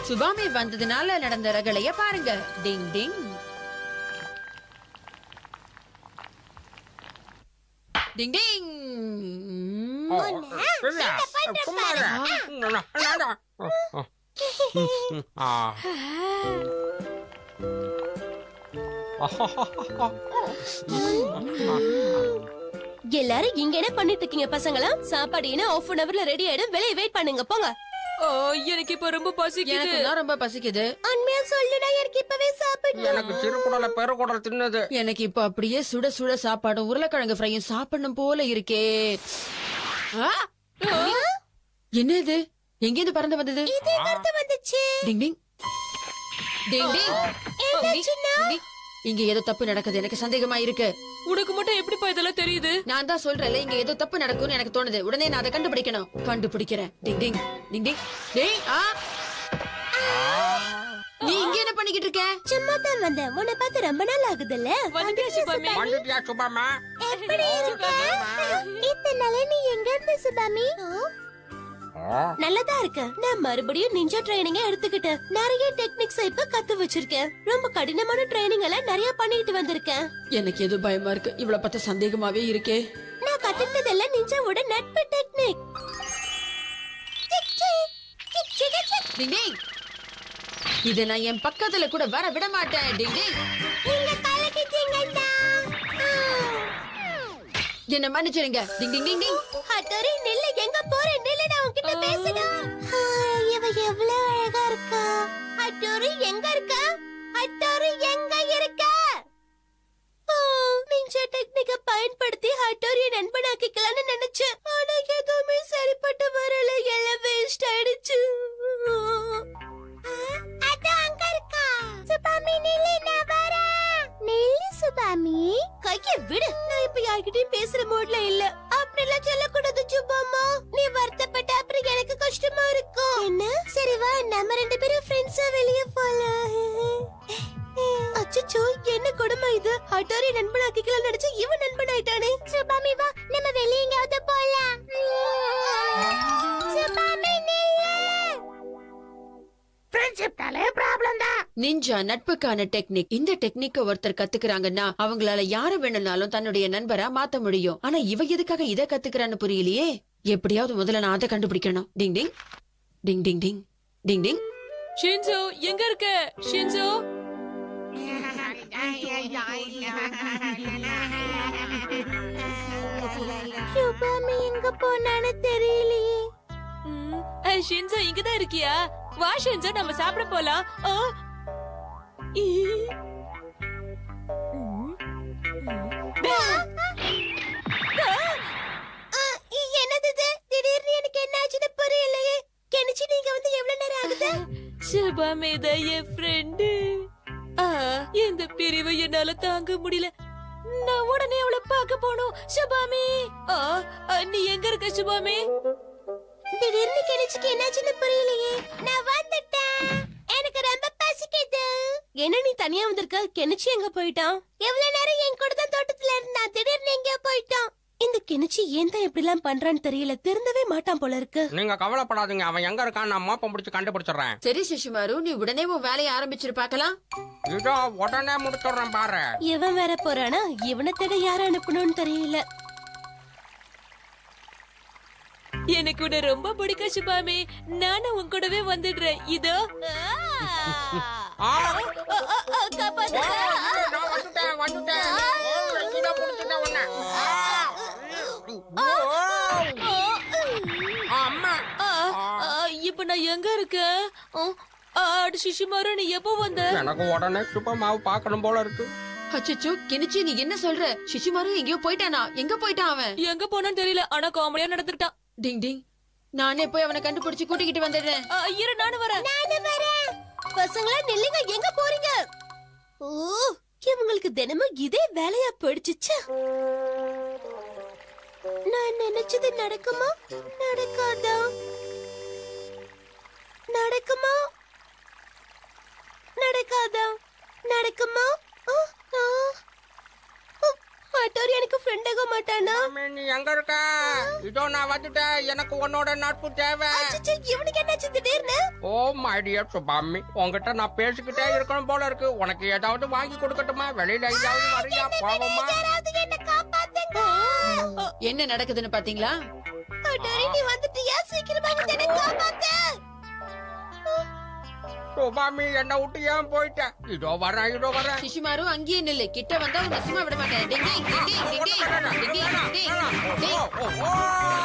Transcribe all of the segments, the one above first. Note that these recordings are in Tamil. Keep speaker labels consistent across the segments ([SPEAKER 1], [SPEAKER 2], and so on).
[SPEAKER 1] சுபாமி வந்ததுனால நடந்த ரகளைய பாருங்க டிங் டிங் டிங் டிங்
[SPEAKER 2] பிரியா, சும்மா இரு. நா, நா, நா. ஆ.
[SPEAKER 3] எல்லாரும் இங்க என்ன பண்ணிட்டு இருக்கீங்க பசங்களா சாப்பாடு என்ன ஆஃப் அன் அவர்ல ரெடி ஆயிடும் வெளியே வெயிட் பண்ணுங்க போங்க
[SPEAKER 4] எனக்கு இப்ப ரொம்ப பசிக்குது
[SPEAKER 1] எனக்கு தான் ரொம்ப பசிக்குது
[SPEAKER 3] உண்மையா சொல்லுடா எனக்கு இப்பவே சாப்பிடணும்
[SPEAKER 2] எனக்கு சிறுகுடல பெருகுடல் தின்னது
[SPEAKER 1] எனக்கு இப்ப அப்படியே சுட சுட சாப்பாடும் உருளைக்கிழங்கு ஃப்ரையும் சாப்பிடணும் போல இருக்கே ஆ! என்ன இது எங்கேருந்து பறந்து வந்தது
[SPEAKER 3] கருத்து வந்துச்சு
[SPEAKER 1] டிங் டிங் டிங் டிங்
[SPEAKER 3] என்னாச்சுன்னா?
[SPEAKER 1] டிங், டிங். இங்க ஏதோ தப்பு நடக்குது எனக்கு சந்தேகமா இருக்கு
[SPEAKER 4] உனக்கு மட்டும் எப்படிப்பா இதெல்லாம் தெரியுது
[SPEAKER 1] நான் தான் சொல்றேன்ல இங்க ஏதோ தப்பு நடக்கும்னு எனக்கு தோணுது உடனே நான் அதை கண்டுபிடிக்கணும் கண்டுபிடிக்கிறேன் டிங் டிங் டிங் டிங் டேய் ஆ நீ இங்க என்ன பண்ணிக்கிட்டு இருக்க
[SPEAKER 3] சும்மா தான் வந்தேன் உன்னை பார்த்து ரொம்ப நாள் ஆகுதுல்ல
[SPEAKER 4] வந்துட்டியா சுபாமி
[SPEAKER 2] வந்துட்டியா சுபாமா
[SPEAKER 3] எப்படி இருக்க இத்தனை நாளா நீ எங்க இருந்த சுபாமி நல்லதா இருக்கு நான் மறுபடியும் நிஞ்சா ட்ரைனிங்க எடுத்துக்கிட்டேன் நிறைய டெக்னிக்ஸ் இப்ப கத்து வச்சிருக்கேன் ரொம்ப கடினமான ட்ரைனிங் எல்லாம் நிறைய பண்ணிட்டு வந்திருக்கேன்
[SPEAKER 1] எனக்கு எது பயமா இருக்கு இவ்வளவு பார்த்த சந்தேகமாவே இருக்கே
[SPEAKER 3] நான் கத்துக்கிட்டதெல்லாம் நிஞ்சாவோட நட்பு டெக்னிக் சிக் சிக், சிக் சிக் சிக்.
[SPEAKER 1] டிங் டிங் இத நான் என் பக்கத்துல கூட வர விட மாட்டேன் டிங் டிங்
[SPEAKER 3] நீங்க கலக்கிட்டீங்கடா
[SPEAKER 1] என்ன மன்னிச்சிருங்க டிங் டிங் டிங் டிங்
[SPEAKER 3] ஹட்டோரி நில்லு எங்க போற நில்லு நான் உன்கிட்ட பேசணும் இவ எவ்வளவு அழகா இருக்கா ஹட்டோரி எங்க இருக்கா ஹட்டோரி எங்க இருக்கா நிஞ்சா டெக்னிக்க பயன்படுத்தி ஹட்டோரிய நண்பனாக்கிக்கலாம்னு நினைச்சேன் ஆனா எதுவுமே சரிப்பட்டு வரல எல்லாம் வேஸ்ட் ஆயிடுச்சு அது அங்க இருக்கா சுபாமி நில்லு நான் வரேன் நில்லு சுபாமி கைய விடு நான் இப்ப யார்கிட்டயும் பேசுற மூட்ல இல்ல அப்படிலாம் சொல்லக்கூடாது சுபாமா நீ வருத்தப்பட்ட அப்புறம் எனக்கு கஷ்டமா இருக்கும் என்ன சரி வா நம்ம ரெண்டு பேரும் ஃப்ரெண்ட்ஸா வெளிய போலாம் அச்சச்சோ என்ன கொடுமை இது ஹட்டாரி நண்பனாக்கிக்கலாம் நினைச்சு இவன் நண்பன் ஆயிட்டானே சுபாமி வா நம்ம வெளிய எங்கயாவது போலாம் சுபாமி
[SPEAKER 1] நிஞ்சா நட்புக்கான டெக்னிக் இந்த டெக்னிக்க ஒருத்தர் கத்துக்கிறாங்கன்னா அவங்களால யார வேணும்னாலும் தன்னுடைய நண்பரா மாத்த முடியும் ஆனா இவ எதுக்காக இத கத்துக்கிறான்னு புரியலையே எப்படியாவது முதல்ல நான் அதை கண்டுபிடிக்கணும் டிங் டிங் டிங் டிங் டிங் டிங் டிங்
[SPEAKER 4] ஷின்சோ எங்க இருக்க ஷின்சோ
[SPEAKER 3] சுபாமி எங்க போனான்னு தெரியலையே
[SPEAKER 4] ம், அஹ், ஷின்சோ இங்கதான் இருக்கியா வா ஷின்சோ நம்ம சாப்பிட போலாம் ஆ. ஈ. ம்.
[SPEAKER 3] ஆ, இ- என்னது இது திடீர்னு எனக்கு என்ன ஆச்சுன்னு புரியலையே கெனிச்சு நீங்க வந்து எவ்வளவு நேரம் ஆகுது
[SPEAKER 4] சுபாமி தான் என் ஃப்ரெண்டு இந்த பிரிவை என்னால தாங்க முடியல நான் உடனே அவளை பார்க்க போனோம் சுபாமி ஆ, ஆ, நீ எங்க இருக்க சுபாமி
[SPEAKER 3] திடீர்னு கெனிச்சுக்கு என்னாச்சுன்னு புரியலையே நான் வந்துட்டேன் எனக்கு ரொம்ப பசிக்குது என்ன நீ தனியா வந்திருக்க கெனிச்சு எங்க போயிட்டான் எவ்வளவு நேரம் என் கூட தான் தோட்டத்துல இருந்தான் திடீர்னு எங்கேயோ போயிட்டான் இந்த கெனிச்சு ஏன் தான் இப்படி எல்லாம் பண்றான்னு தெரியல திருந்தவே மாட்டான் போல இருக்கு
[SPEAKER 2] நீங்க கவலைப்படாதீங்க அவன் எங்க இருக்கான்னு நான் மோப்பம் பிடிச்சு கண்டுபிடிச்சிடுறேன்
[SPEAKER 1] சரி சிசுமாரு நீ உடனே உன் வேலையை ஆரம்பிச்சிரு பார்க்கலாம்
[SPEAKER 2] இதோ உடனே முடிச்சிடுறேன் பாரு
[SPEAKER 3] இவன் வேற போறானா இவனை தேட யார அனுப்பணும்னு தெரியல
[SPEAKER 4] எனக்கு உன்னை ரொம்ப பிடிக்கும் சுபாமி நானும் உன் கூடவே வந்துடுறேன் இதோ
[SPEAKER 2] ஆ,
[SPEAKER 3] காப்பாத்து
[SPEAKER 2] நான் வந்துட்டேன் வந்துட்டேன் ஓ, இதோ முடிச்சிட்டேன் உன்னை. ஆ. ஓ. அம்மா
[SPEAKER 4] ஆ, ஆ, இப்ப நான் எங்க இருக்கேன் ஆ, ஆ, அட சிஷிமாரு நீ எப்போ வந்த
[SPEAKER 2] எனக்கு உடனே சுப்பமாவு பார்க்கணும் போல இருக்கு
[SPEAKER 1] அச்சச்சோ கெனிச்சி நீ என்ன சொல்ற சிசுமாரு எங்கேயோ போயிட்டானா எங்க போயிட்டான் அவன்
[SPEAKER 4] எங்க போனான்னு தெரியல ஆனா காமெடியா நடந்துக்கிட்டான்
[SPEAKER 1] டிங் டிங் நானே போய் அவனை கண்டுபிடிச்சு கூட்டிக்கிட்டு வந்துடுறேன்
[SPEAKER 4] ஆ, இரு நானும் வரேன்
[SPEAKER 3] நானும் வரேன் பசங்களா நில்லுங்க எங்க போறீங்க ஓ இவங்களுக்கு தினமும் இதே வேலையா போயிடுச்சு நான் நினைச்சது நடக்குமா நடக்காதா நடக்குமா நடக்காதா நடக்குமா ஆ, ஆ. ஓ, ஆட்டோர் எனக்கு ஃப்ரெண்ட் ஆக மாட்டானா
[SPEAKER 2] சுபாமி, நீ எங்க இருக்க இதோ நான் வந்துட்டேன் எனக்கு உன்னோட நட்பு தேவை
[SPEAKER 3] அச்சச்சோ, இவனுக்கு என்னாச்சு திடீர்னு
[SPEAKER 2] ஓ மை டியர் சுபாமி உன்கிட்ட நான் பேசிக்கிட்டே இருக்கணும் போல இருக்கு உனக்கு ஏதாவது வாங்கி கொடுக்கட்டுமா வெளியில எங்கேயாவது வரியா போவோமா
[SPEAKER 3] யாராவது என்ன காப்பாத்துங்க
[SPEAKER 1] என்ன நடக்குதுன்னு பாத்தீங்களா
[SPEAKER 3] அடரி நீ வந்துட்டியா சீக்கிரமா வந்து என்ன காப்பாத்து
[SPEAKER 2] சுபாமி என்ன விட்டு ஏன் போயிட்ட இதோ வரேன் இதோ வரேன்
[SPEAKER 1] சிசுமாரு அங்கேயே நில்லு கிட்ட வந்தா உன்னை சும்மா விட மாட்டேன் டிங் டிங், டிங் டிங், டிங் டிங், டிங் டிங், டிங் டிங், டிங்.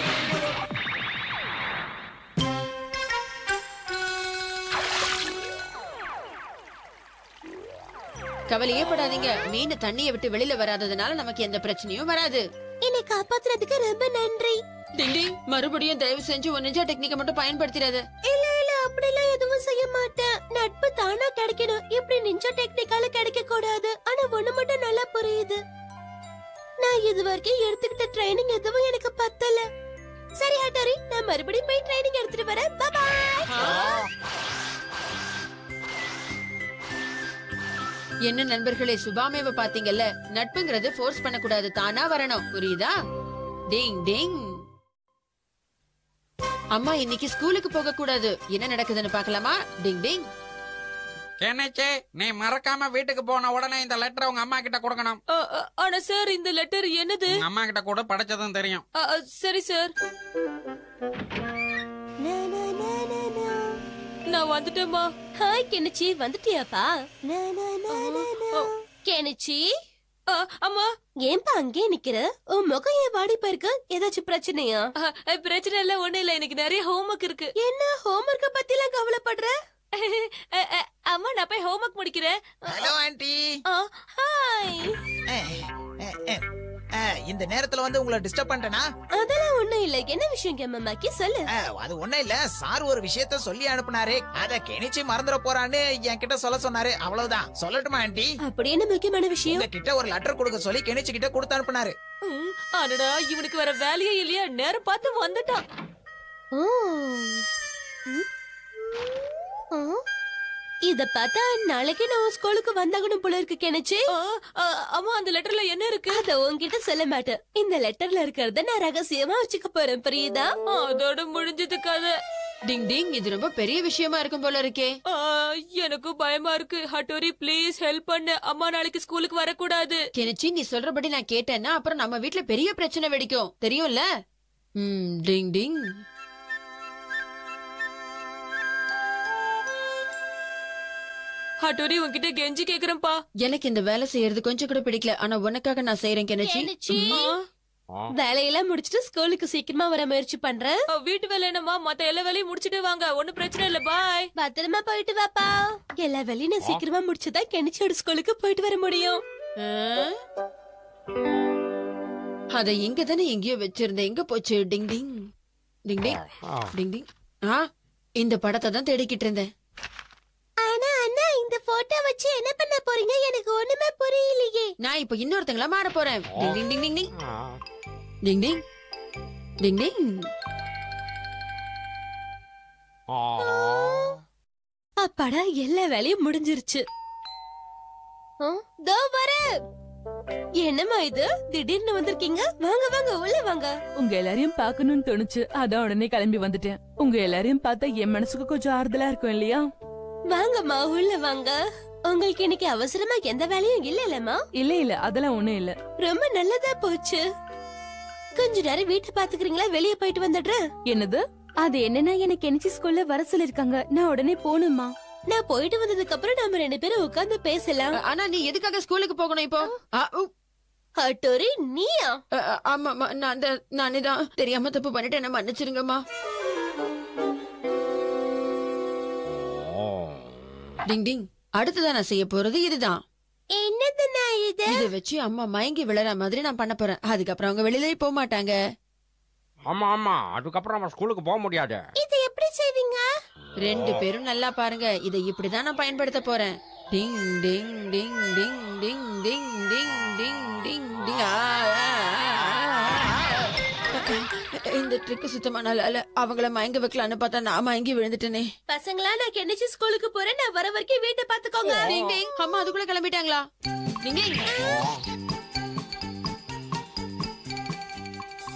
[SPEAKER 1] கவலையே படாதீங்க மீன் தண்ணியை விட்டு வெளியில வராததுனால நமக்கு எந்த பிரச்சனையும் வராது
[SPEAKER 3] என்னை காப்பாத்துறதுக்கு ரொம்ப நன்றி
[SPEAKER 1] டிங் டிங் மறுபடியும் தயவு செஞ்சு ஒரு நிஜா டெக்னிக்கை மட்டும் பயன்படுத்திடாத
[SPEAKER 3] இல்ல இல்ல அப்படிலாம் எதுவும் செய்ய மாட்டேன் நட்பு தானா கிடைக்கணும் இப்படி நிஞ்சா டெக்னிக்கால கிடைக்க கூடாது ஆனா ஒண்ணு மட்டும் நல்லா புரியுது நான் இது வரைக்கும் எடுத்துக்கிட்ட ட்ரைனிங் எதுவும் எனக்கு பத்தல சரி ஹட்டரி நான் மறுபடியும் போய் ட்ரைனிங் எடுத்துட்டு வரேன் பாய்
[SPEAKER 1] என்ன நண்பர்களே சுபாமேவ பாத்தீங்கல்ல நட்புங்கிறது ஃபோர்ஸ் பண்ணக்கூடாது தானா வரணும் புரியுதா டிங் டிங் அம்மா இன்னைக்கு ஸ்கூலுக்கு போக கூடாது என்ன நடக்குதுன்னு பார்க்கலாமா டிங் டிங்
[SPEAKER 2] என்னச்சே நீ மறக்காம வீட்டுக்கு போன உடனே இந்த லெட்டரை உங்க அம்மா கிட்ட கொடுக்கணும்
[SPEAKER 4] அ, அ, ஆனா சார் இந்த லெட்டர் என்னது
[SPEAKER 2] உங்க அம்மா கிட்ட கூட படிச்சதும் தெரியும்
[SPEAKER 4] அ, அ, சரி சார் நான் வந்துட்டேம்மா
[SPEAKER 3] ஹாய் கெனிச்சி வந்துட்டியாப்பா கெனிச்சி
[SPEAKER 4] அ, அம்மா
[SPEAKER 3] ஏன்பா அங்கே நிக்கிற உன் முகம் ஏன் வாடி போயிருக்கு ஏதாச்சும் பிரச்சனையா
[SPEAKER 4] அ, அ, பிரச்சனை இல்ல ஒண்ணு இல்ல எனக்கு நிறைய ஹோம்ஒர்க் இருக்கு
[SPEAKER 3] என்ன ஹோம்ஒர்க்க பத்தி எல்லாம் கவலைப்படுற
[SPEAKER 4] அ, அ, அம்மா நான் போய் ஹோம்ஒர்க் முடிக்கிறேன்
[SPEAKER 5] ஹலோ ஆண்டி
[SPEAKER 3] ஆ, ஹாய்
[SPEAKER 5] இந்த நேரத்துல வந்து உங்களை டிஸ்டர்ப் பண்ணிட்டேனா
[SPEAKER 3] அதெல்லாம் ஒண்ணும் இல்ல என்ன விஷயம் கேமமாக்கி சொல்லு
[SPEAKER 5] அஹ், அது ஒண்ணும் இல்ல சார் ஒரு விஷயத்த சொல்லி அனுப்புனாரு அத கெனிச்சு மறந்துட போறான்னு என்கிட்ட சொல்ல சொன்னாரு அவ்வளவுதான் சொல்லட்டுமா ஆண்டி
[SPEAKER 3] அப்படி என்ன முக்கியமான விஷயம்
[SPEAKER 5] உங்க கிட்ட ஒரு லெட்டர் கொடுக்க சொல்லி கெனிச்சு கிட்ட கொடுத்து அனுப்புனாரு
[SPEAKER 4] ம், அடடா இவனுக்கு வர வேலையே இல்லையா நேரம் பார்த்து வந்துட்டான்
[SPEAKER 3] ஓ. ம். ஆ? இத பார்த்தா நாளைக்கு நான் ஸ்கூலுக்கு வந்தாகணும் போல இருக்கு கெனிச்சு
[SPEAKER 4] அ, அ, அம்மா அந்த லெட்டர்ல என்ன இருக்கு
[SPEAKER 3] அத உன்கிட்ட சொல்ல மாட்டேன் இந்த லெட்டர்ல இருக்கிறத நான் ரகசியமா வச்சுக்க போறேன் புரியுதா
[SPEAKER 4] அதோட முடிஞ்சது கதை
[SPEAKER 1] டிங் டிங் இது ரொம்ப பெரிய விஷயமா இருக்கும் போல இருக்கே
[SPEAKER 4] ஆ, எனக்கும் பயமா இருக்கு ஹட்டோரி ப்ளீஸ் ஹெல்ப் பண்ணு அம்மா நாளைக்கு ஸ்கூலுக்கு வரக்கூடாது
[SPEAKER 1] கெனிச்சி நீ சொல்றபடி நான் கேட்டேன்னா அப்புறம் நம்ம வீட்ல பெரிய பிரச்சனை வெடிக்கும் தெரியும்ல ம் டிங் டிங்
[SPEAKER 4] ஹட்டோரி உன்கிட்ட கெஞ்சி கேக்குறேன்ப்பா
[SPEAKER 1] எனக்கு இந்த வேலை செய்யறது கொஞ்சம் கூட பிடிக்கல ஆனா உனக்காக நான் செய்யறேன் கெனிச்சி
[SPEAKER 3] கெனிச்சி
[SPEAKER 4] ஆ,
[SPEAKER 3] வேலையெல்லாம் முடிச்சிட்டு ஸ்கூலுக்கு சீக்கிரமா வர முயற்சி பண்றேன்
[SPEAKER 4] அ, வீட்டு வேலை என்னம்மா மத்த எல்லா வேலையும் முடிச்சிட்டு வாங்க ஒண்ணும் பிரச்சனை இல்ல பாய்
[SPEAKER 3] பத்திரமா போயிட்டு வாப்பா எல்லா வேலையும் நான் சீக்கிரமா முடிச்சுதான் கெனிச்சியோட ஸ்கூலுக்கு போயிட்டு வர முடியும்
[SPEAKER 1] ஆ? அத இங்க தானே எங்கேயோ வச்சிருந்தேன் எங்க போச்சு டிங் டிங் டிங் டிங் டிங் டிங் ஆ இந்த படத்தை தான் தேடிக்கிட்டு இருந்தேன்
[SPEAKER 3] ஆனா அண்ணா இந்த போட்டோ வச்சு என்ன பண்ண போறீங்க எனக்கு ஒண்ணுமே புரியலையே
[SPEAKER 1] நான் இப்ப இன்னொருத்தங்களா மாற போறேன் டிங் டிங் டிங் டிங் டிங் டிங் டிங் டிங் டிங்
[SPEAKER 3] அப்பாடா எல்லா வேலையும் முடிஞ்சிருச்சு ஆ, தோ வரேன் என்னம்மா இது திடீர்னு வந்திருக்கீங்க வாங்க வாங்க உள்ள வாங்க
[SPEAKER 6] உங்க எல்லாரையும் பார்க்கணும்னு தோணுச்சு அதான் உடனே கிளம்பி வந்துட்டேன் உங்க எல்லாரையும் பார்த்தா என் மனசுக்கு கொஞ்சம் ஆறுதலா இருக்கும் இல்லையா
[SPEAKER 3] வாங்கம்மா உள்ள வாங்க உங்களுக்கு இன்னைக்கு அவசரமா எந்த வேலையும் இல்ல இல்லம்மா
[SPEAKER 6] இல்ல இல்ல அதெல்லாம் ஒண்ணும் இல்ல
[SPEAKER 3] ரொம்ப நல்லதா போச்சு கொஞ்ச நேரம் வீட்டை பாத்துக்கிறீங்களா வெளியே போயிட்டு வந்துடுறேன்
[SPEAKER 6] என்னது அது என்னன்னா எனக்கு எனச்சி ஸ்கூல்ல வர சொல்லிருக்காங்க நான் உடனே போகணுமா
[SPEAKER 3] நான் போயிட்டு வந்ததுக்கு அப்புறம் நாம ரெண்டு பேரும் உட்கார்ந்து பேசலாம்
[SPEAKER 1] ஆனா நீ எதுக்காக ஸ்கூலுக்கு போகணும் இப்போ ஆ, உ,
[SPEAKER 3] ஹட்டோரி நீயா
[SPEAKER 1] அ, அ, ஆமாம்மா நான் தான் நானே தான் தெரியாம தப்பு பண்ணிட்டேன் என்ன மன்னிச்சிருங்கம்மா டிங் டிங் அடுத்ததான் நான் செய்ய போறது இதுதான்
[SPEAKER 3] என்னதுண்ணா இது
[SPEAKER 1] இதை வச்சு அம்மா மயங்கி விழற மாதிரி நான் பண்ண போறேன் அதுக்கப்புறம் அவங்க வெளியிலே போக மாட்டாங்க
[SPEAKER 2] ஆமா ஆமா அதுக்கப்புறம் நம்ம ஸ்கூலுக்கு போக முடியாது
[SPEAKER 3] இது எப்படி செய்வீங்க
[SPEAKER 1] ரெண்டு பேரும் நல்லா பாருங்க இதை இப்படிதான் நான் பயன்படுத்த போறேன் டிங் டிங் டிங் டிங் டிங் டிங் டிங் டிங் டிங் டிங் ஆ, ஆ, ஆ, ஆ. இந்த ட்ரிக் சுத்தமா நல்லா இல்ல அவங்கள மயங்க வைக்கலான்னு பார்த்தா நான் மயங்கி விழுந்துட்டேனே
[SPEAKER 3] பசங்களா நான் கெனிச்சு ஸ்கூலுக்கு போறேன் நான் வர வரைக்கும் வீட்டை பாத்துக்கோங்க
[SPEAKER 1] டிங் டிங் அம்மா அதுக்குள்ள கிளம்பிட்டாங்களா டிங் டிங்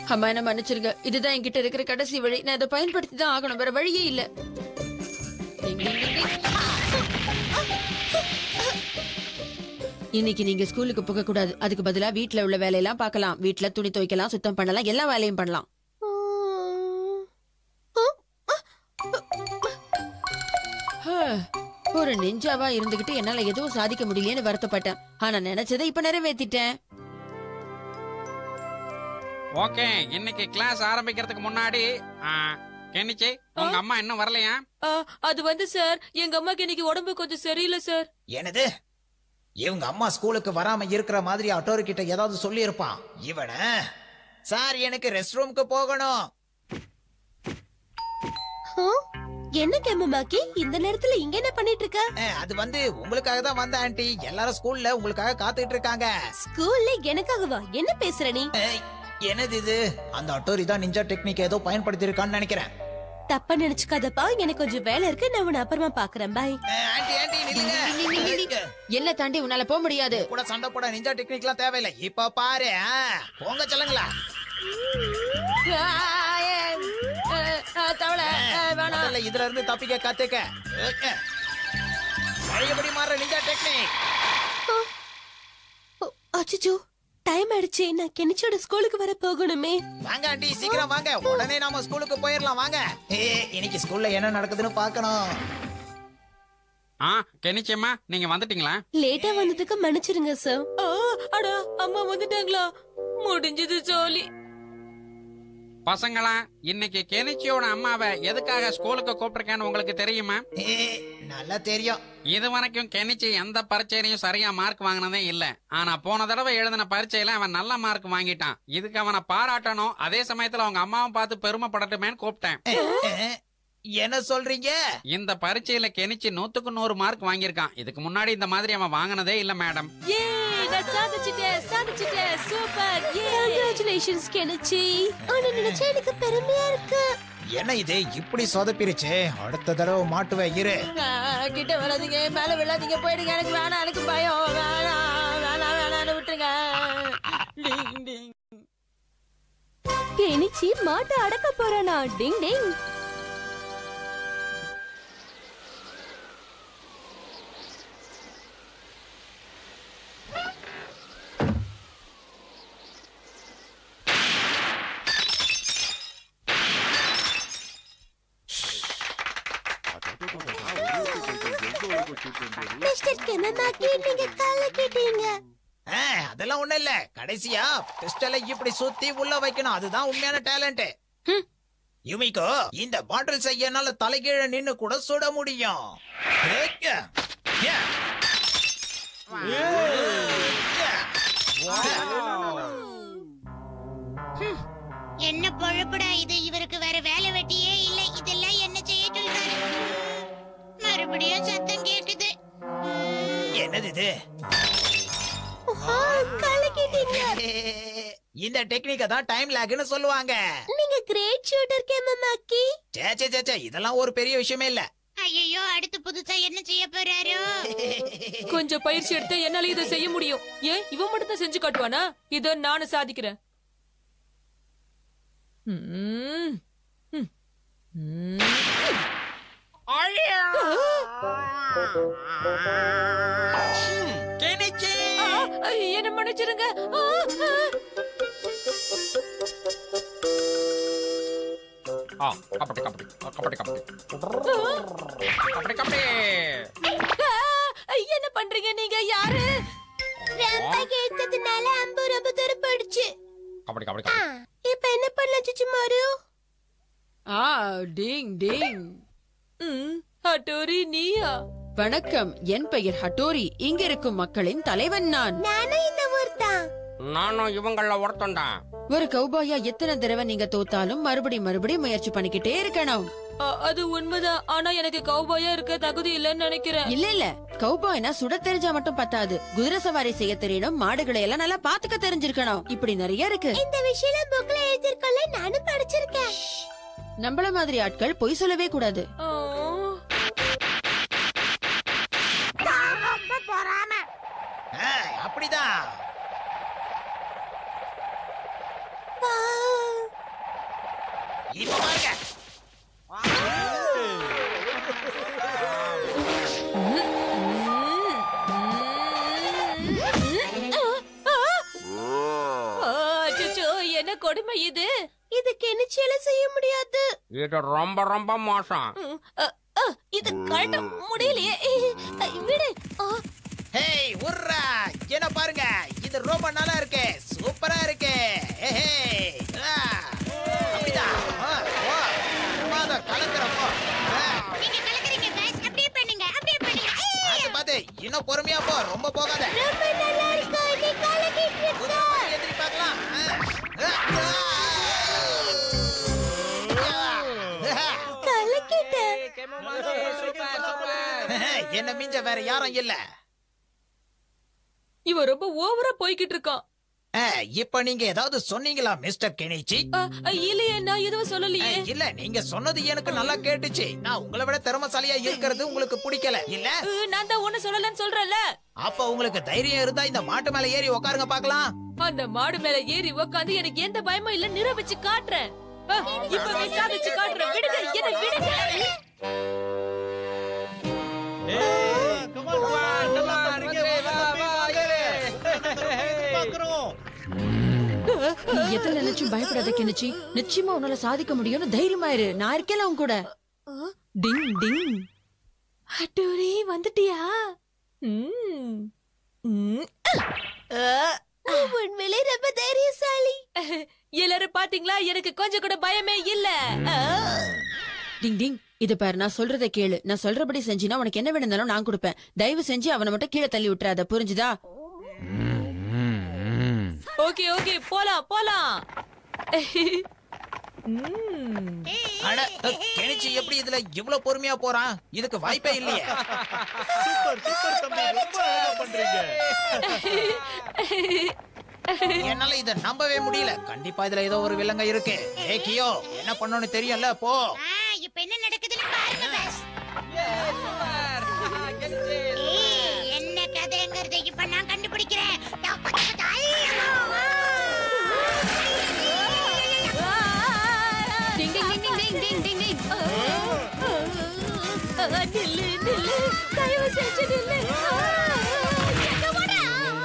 [SPEAKER 1] அம்மா என்ன மன்னிச்சிருங்க இதுதான் என்கிட்ட இருக்கிற கடைசி வழி நான் இதை பயன்படுத்தி தான் ஆகணும் வேற வழியே இல்ல டிங், டிங், டிங், டிங். இன்னைக்கு நீங்க ஸ்கூலுக்கு போக கூடாது அதுக்கு பதிலா வீட்ல உள்ள வேலையெல்லாம் பார்க்கலாம் வீட்ல துணி துவைக்கலாம் சுத்தம் பண்ணலாம் எல்லா வேலையும் பண்ணலாம் ஹ, ஒரு நெஞ்சாவா இருந்துகிட்டு என்னால எதுவும் சாதிக்க முடியலையேன்னு வருத்தப்பட்டேன் ஆனா நினைச்சதை இப்ப நிறைவேத்திட்டேன்
[SPEAKER 2] ஓகே இன்னைக்கு கிளாஸ் ஆரம்பிக்கிறதுக்கு முன்னாடி ஆ, கெனிச்சி உங்க அம்மா இன்னும் வரலையா
[SPEAKER 4] ஆ, அது வந்து சார் எங்க அம்மாக்கு இன்னைக்கு உடம்பு கொஞ்சம் சரியில்லை சார்
[SPEAKER 5] என்னது இவங்க அம்மா ஸ்கூலுக்கு வராம இருக்கிற மாதிரி அட்டோரு கிட்ட ஏதாவது சொல்லி இருப்பான் இவன சார் எனக்கு ரெஸ்ட் ரூமுக்கு போகணும்
[SPEAKER 3] என்ன கேமமாக்கி இந்த நேரத்துல இங்க என்ன பண்ணிட்டு இருக்க
[SPEAKER 5] அஹ், அது வந்து உங்களுக்காக தான் வந்த ஆண்டி எல்லாரும் ஸ்கூல்ல உங்களுக்காக காத்துக்கிட்டு இருக்காங்க
[SPEAKER 3] ஸ்கூல்ல எனக்காகவா என்ன பேசுற நீ
[SPEAKER 5] ஏய், என்னது இது அந்த அட்டோரி தான் நிஞ்சா டெக்னிக் ஏதோ பயன்படுத்தி இருக்கான்னு நினைக்கிறேன்
[SPEAKER 3] தப்பா நினைச்சுக்காதப்பா எனக்கு கொஞ்சம் வேலை இருக்கு நான் உன்னை அப்புறமா பாக்குறேன் பாய்
[SPEAKER 5] அஹ், ஆண்டி ஆண்டி நில்லுங்க
[SPEAKER 1] என்ன தாண்டி உன்னால போக முடியாது
[SPEAKER 5] கூட சண்டை போட நிஞ்சா டெக்னிக்லாம் தேவையில்லை இப்ப பாரு ஆ, போங்க சொல்லுங்களா
[SPEAKER 1] தவளை வேணாம்
[SPEAKER 5] முதல்ல இதுல இருந்து தப்பிக்க கத்துக்க ஓகே. பழையபடி மாற நிஞ்சா டெக்னிக்
[SPEAKER 3] அச்சோ டைம் ஆயிடுச்சு நான் கெனிச்சோட ஸ்கூலுக்கு வர போகணுமே
[SPEAKER 5] வாங்க ஆண்டி சீக்கிரம் வாங்க உடனே நாம ஸ்கூலுக்கு போயிடலாம் வாங்க ஏ இன்னைக்கு ஸ்கூல்ல என்ன நடக்குதுன்னு பார்க்கணும்
[SPEAKER 2] ஆ கெனிச்சியம்மா நீங்க வந்துட்டீங்களா
[SPEAKER 3] லேட்டா வந்ததுக்கு மன்னிச்சிருங்க சார்
[SPEAKER 4] ஆ, அடா அம்மா வந்துட்டாங்களா முடிஞ்சது ஜோலி
[SPEAKER 2] பசங்களா இன்னைக்கு கெனிச்சியோட அம்மாவை எதுக்காக ஸ்கூலுக்கு கூப்பிட்டிருக்கேன்னு உங்களுக்கு தெரியுமா
[SPEAKER 5] ஏ நல்லா தெரியும்
[SPEAKER 2] இது வரைக்கும் கெனிச்சி எந்த பரீட்சையிலையும் சரியா மார்க் வாங்கினதே இல்ல ஆனா போன தடவை எழுதின பரீட்சையில அவன் நல்ல மார்க் வாங்கிட்டான் இதுக்கு அவனை பாராட்டணும் அதே சமயத்துல அவங்க அம்மாவும் பார்த்து பெருமைப்படட்டுமேன்னு கூப்பிட்டேன்
[SPEAKER 5] ஏ, என்ன சொல்றீங்க
[SPEAKER 2] இந்த பரீட்சையில கெனிச்சி நூத்துக்கு நூறு மார்க் வாங்கியிருக்கான் இதுக்கு முன்னாடி இந்த மாதிரி அவன் வாங்கினதே இல்ல மேடம்
[SPEAKER 4] ஏ நான் சாதிச்சிட்டேன் சாதிச்சிட்டேன் சூப்பர் ஏ
[SPEAKER 3] கங்க்ராச்சுலேஷன்ஸ் கெனிச்சி ஆனா நினைச்சா எனக்கு பெருமையா இருக்கு
[SPEAKER 5] என்ன இது இப்படி சொதப்பிருச்சு அடுத்த தடவை மாட்டுவேன் இரு
[SPEAKER 1] கிட்ட வராதீங்க மேல விழாதீங்க போயிடுங்க எனக்கு வேணாம் எனக்கு பயம் வேணாம் வேணாம் வேணாம்னு விட்டுருங்க டிங், டிங்.
[SPEAKER 3] கெனிச்சி மாட்டை அடக்க போறானா டிங் டிங் மிஸ்டர் கெனமாக்கி நீங்க கலக்கிட்டீங்க
[SPEAKER 5] ஆ, அதெல்லாம் ஒண்ணு இல்ல கடைசியா பிஸ்டலை இப்படி சுத்தி உள்ள வைக்கணும் அதுதான் உண்மையான டேலண்ட் யுமிகோ இந்த பாட்டில் செய்ய என்னால தலைகீழ நின்னு கூட சுட முடியும் ஏக்க. ஏ. ஏ.
[SPEAKER 7] என்ன பொழப்புடா இது இவருக்கு வேற வேலை வெட்டியே இல்ல இதெல்லாம் என்ன செய்ய சொல்றாரு மறுபடியும் சத்தம் கேக்குது
[SPEAKER 5] என்னது இது
[SPEAKER 3] கலக்கிட்டீங்க
[SPEAKER 5] இந்த டெக்னிக்க தான் டைம் லேக்னு சொல்லுவாங்க
[SPEAKER 3] நீங்க கிரேட் ஷூட்டர் கெமமாக்கி
[SPEAKER 5] சே சே சே, சே இதெல்லாம் ஒரு பெரிய விஷயமே இல்ல
[SPEAKER 7] ஐயோ அடுத்து புதுசா என்ன செய்ய போறாரோ
[SPEAKER 4] கொஞ்சம் பயிற்சி எடுத்து என்னால இதை செய்ய முடியும் ஏன் இவன் மட்டும் தான் செஞ்சு காட்டுவானா இத நானும் சாதிக்கிறேன் ம். ம். ம்.
[SPEAKER 2] கெனிச்சி
[SPEAKER 4] ஆ, என்ன மன்னிச்சிருங்க ஆ, ஆ.
[SPEAKER 2] ஆ கபடி கபடி ஆ, கபடி கபடி கபடி கபடி
[SPEAKER 4] ஆ, என்ன பண்றீங்க நீங்க யாரு
[SPEAKER 3] ரொம்ப கேட்டதுனால அம்பு ரொம்ப தூரம் போயிடுச்சு
[SPEAKER 2] கபடி கபடி
[SPEAKER 3] ஆ,
[SPEAKER 2] கபடி
[SPEAKER 3] இப்ப என்ன பண்ணலாம் சுச்சுமாரு
[SPEAKER 1] ஆ டிங் டிங்
[SPEAKER 4] ம், ஹட்டோரி நீயா
[SPEAKER 1] வணக்கம் என் பெயர் ஹட்டோரி இங்க இருக்கும் மக்களின் தலைவன் நான்
[SPEAKER 3] நானும் இந்த ஊர் தான்
[SPEAKER 2] நானும் இவங்கள ஒருத்தன்தான்
[SPEAKER 1] ஒரு கௌபாயா எத்தனை தடவை நீங்க தோத்தாலும் மறுபடி மறுபடி முயற்சி பண்ணிக்கிட்டே இருக்கணும்
[SPEAKER 4] ஆ, அது உண்மைதான் ஆனா எனக்கு கௌபாயா இருக்க தகுதி இல்லைன்னு நினைக்கிறேன்
[SPEAKER 1] இல்ல இல்ல கௌபாய்னா சுட தெரிஞ்சா மட்டும் பத்தாது குதிரை சவாரி செய்ய தெரியணும் மாடுகளை எல்லாம் நல்லா பாத்துக்க தெரிஞ்சிருக்கணும் இப்படி நிறைய இருக்கு
[SPEAKER 3] இந்த விஷயம் புக்ல எழுதிருக்கோம்ல நானும் படிச்சிருக்கேன்
[SPEAKER 1] நம்மள மாதிரி ஆட்கள் பொய் சொல்லவே கூடாது
[SPEAKER 4] ஆ.
[SPEAKER 7] ரொம்ப பொறாம
[SPEAKER 5] ஆ, அப்படிதான்
[SPEAKER 3] வாவ்.
[SPEAKER 4] கொடுமை இது
[SPEAKER 3] இது கெனிச்சியால செய்ய முடியாது
[SPEAKER 2] இது ரொம்ப ரொம்ப மோசம்
[SPEAKER 4] ம், அ, அ, இது கழட்ட முடியலையே அ, விடு ஆ,
[SPEAKER 5] ஹேய் உர்ரா என்ன பாருங்க இது ரொம்ப நல்லா இருக்கு சூப்பரா இருக்கு ஏஹே ஆ, அப்படிதான் ஆ, ஓ, சும்மா அதை கலக்குறப்போ ஆ,
[SPEAKER 7] நீங்க கலக்குறீங்க guys. அப்படியே பண்ணுங்க அப்படியே பண்ணுங்க ஏய்,
[SPEAKER 5] பார்த்து பார்த்து இன்னும் பொறுமையா போ ரொம்ப போகாத
[SPEAKER 3] ரொம்ப நல்லா இருக்கு நீ கலக்கிட்டு இருக்க
[SPEAKER 5] கொஞ்சம் முன்னாடி எந்திரி பார்க்கலாம் ஆ, ஆ, ஆ.
[SPEAKER 3] கலக்கிட்ட
[SPEAKER 5] என்ன மிஞ்ச வேற யாரும் இல்ல
[SPEAKER 4] இவன் ரொம்ப ஓவரா போய்கிட்டு இருக்கான்
[SPEAKER 5] ஆ, இப்ப நீங்க ஏதாவது சொன்னீங்களா மிஸ்டர் கெனிச்சி
[SPEAKER 4] அ, அ, இல்லையே நான் எதுவும் சொல்லலையே
[SPEAKER 5] ஏய், இல்ல நீங்க சொன்னது எனக்கு நல்லா கேட்டுச்சு நான் உங்களை விட திறமசாலியா இருக்கிறது உங்களுக்கு பிடிக்கல இல்ல
[SPEAKER 4] அ, நான் தான் ஒண்ணு சொல்லலன்னு சொல்றேன்ல
[SPEAKER 5] அப்ப உங்களுக்கு தைரியம் இருந்தா இந்த மாட்டு மேல ஏறி உட்காருங்க பாக்கலாம்
[SPEAKER 4] அந்த மாடு மேல ஏறி உக்காந்து எனக்கு எந்த பயமும் இல்ல நிரூபிச்சு காட்டுறேன் அ, இப்பவே சாதிச்சு காட்டுறேன் விடுங்க என்ன விடுங்க
[SPEAKER 1] நீ எதை நினைச்சும் பயப்படாத கெனிச்சி நிச்சயமா உன்னால சாதிக்க முடியும்னு தைரியமா இரு நான் இருக்கேன்ல உன் கூட டிங் டிங்
[SPEAKER 4] அட்டூரி வந்துட்டியா ம். ம்.
[SPEAKER 3] உண்மையிலே ரொம்ப தைரியசாலி
[SPEAKER 4] எல்லாரும் பாத்தீங்களா எனக்கு கொஞ்சம் கூட பயமே இல்ல ஆ.
[SPEAKER 1] டிங் டிங் இது பாரு நான் சொல்றதை கேளு நான் சொல்றபடி செஞ்சினா உனக்கு என்ன வேணும்னாலும் நான் கொடுப்பேன் தயவு செஞ்சு அவனை மட்டும் கீழே தள்ளி விட்டுறாத புரிஞ்சுதா
[SPEAKER 4] ஓகே ஓகே போலாம் போலாம் ம்.
[SPEAKER 5] அட கெனிச்சி எப்படி இதுல இவ்வளவு பொறுமையா போறான் இதுக்கு வாய்ப்பே இல்லையே
[SPEAKER 8] சூப்பர் சூப்பர் தம்பி ரொம்ப அழகா பண்றீங்க
[SPEAKER 5] என்னால இத நம்பவே முடியல கண்டிப்பா இதுல ஏதோ ஒரு விலங்க இருக்கு ஏ கியோ என்ன பண்ணணும்னு தெரியும்ல போ
[SPEAKER 7] ஆ, இப்ப என்ன நடக்குதுன்னு பாருங்க பாஸ் ஏய், என்ன கதைங்கிறத இப்ப நான் கண்டுபிடிக்கிறேன் தப்பு, தப்பு, தப்பு. ஐயோ,
[SPEAKER 1] டிங் டிங் டிங் டிங் டிங் டிங் டிங்
[SPEAKER 4] ஆ, நில்லு நில்லு தயவு செஞ்சு நில்லு ஆ, எங்க போற?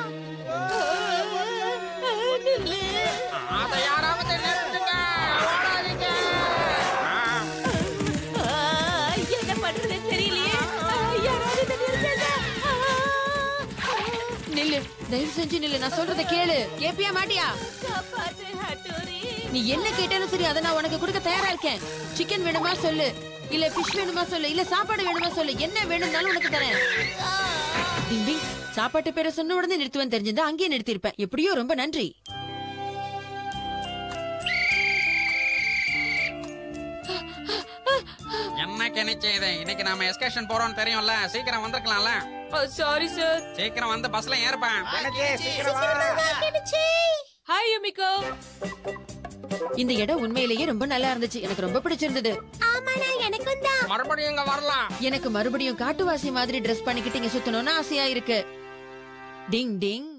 [SPEAKER 4] ஆ, நில்லு
[SPEAKER 2] அதை யாராவது நிறுத்துங்க ஓடாதீங்க
[SPEAKER 4] ஆ, என்ன பண்றதுன்னு தெரியலையே ஆ, யாராவது இதை நிறுத்துங்க. ஆ, ஆ.
[SPEAKER 1] நில்லு தயவு செஞ்சு நில்லு நான் சொல்றதை கேளு கேப்பியா மாட்டியா
[SPEAKER 4] காப்பாத்து ஹட்டோரி
[SPEAKER 1] நீ என்ன கேட்டாலும் சரி அதை நான் உனக்கு கொடுக்க தயாரா இருக்கேன் சிக்கன் வேணுமா சொல்லு இல்ல ஃபிஷ் வேணுமா சொல்லு இல்ல சாப்பாடு வேணுமா சொல்லு என்ன வேணும்னாலும் உனக்கு தரேன் டிங் டிங் சாப்பாட்டு பேரை சொன்ன உடனே நிறுத்துவேன் தெரிஞ்சிருந்தா அங்கேயே நிறுத்திருப்பேன் எப்படியோ ரொம்ப நன்றி
[SPEAKER 2] என்ன கெனிச்சு இது இன்னைக்கு நாம எஸ்கேஷன் போறோம்னு தெரியும்ல சீக்கிரம் வந்திருக்கலாம்ல
[SPEAKER 4] சாரி சார்
[SPEAKER 2] சீக்கிரம் வந்து பஸ்ல ஏறுப்பேன்
[SPEAKER 4] ஹாய் யுமிகோ
[SPEAKER 1] இந்த இடம் உண்மையிலேயே ரொம்ப நல்லா இருந்துச்சு எனக்கு ரொம்ப பிடிச்சிருந்தது
[SPEAKER 3] ஆமாடா எனக்கும் தான்
[SPEAKER 2] மறுபடியும் இங்க வரலாம்
[SPEAKER 1] எனக்கு மறுபடியும் காட்டுவாசி மாதிரி ட்ரெஸ் பண்ணிக்கிட்டு இங்க சுத்தணும்னு ஆசையா இருக்கு டிங் டிங்